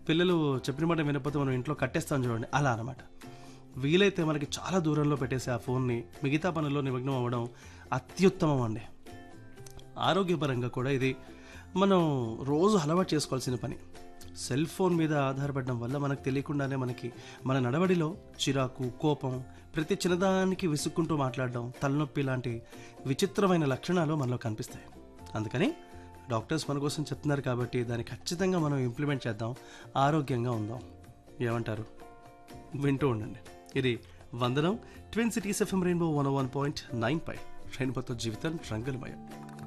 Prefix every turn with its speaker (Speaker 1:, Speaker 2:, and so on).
Speaker 1: పిల్లలు చెప్పిన మాట వినకపోతే మనం ఇంట్లో కట్టేస్తాం చూడండి అలా అనమాట వీలైతే మనకి చాలా దూరంలో పెట్టేసి ఆ ఫోన్ని మిగతా పనుల్లో నిమగ్నం అవ్వడం అత్యుత్తమం అండి ఆరోగ్యపరంగా కూడా ఇది మనం రోజు అలవాటు చేసుకోవాల్సిన పని సెల్ ఫోన్ మీద ఆధారపడడం వల్ల మనకు తెలియకుండానే మనకి మన నడవడిలో చిరాకు కోపం ప్రతి చిన్నదానికి విసుక్కుంటూ మాట్లాడడం తలనొప్పి లాంటి విచిత్రమైన లక్షణాలు మనలో కనిపిస్తాయి అందుకని డాక్టర్స్ మన కోసం చెప్తున్నారు కాబట్టి దాన్ని ఖచ్చితంగా మనం ఇంప్లిమెంట్ చేద్దాం ఆరోగ్యంగా ఉందాం ఏమంటారు వింటూ ఉండండి ఇది వందనం twin cities FM rainbow one one point nine పై రెయిన్బోతో జీవితం రంగులమయం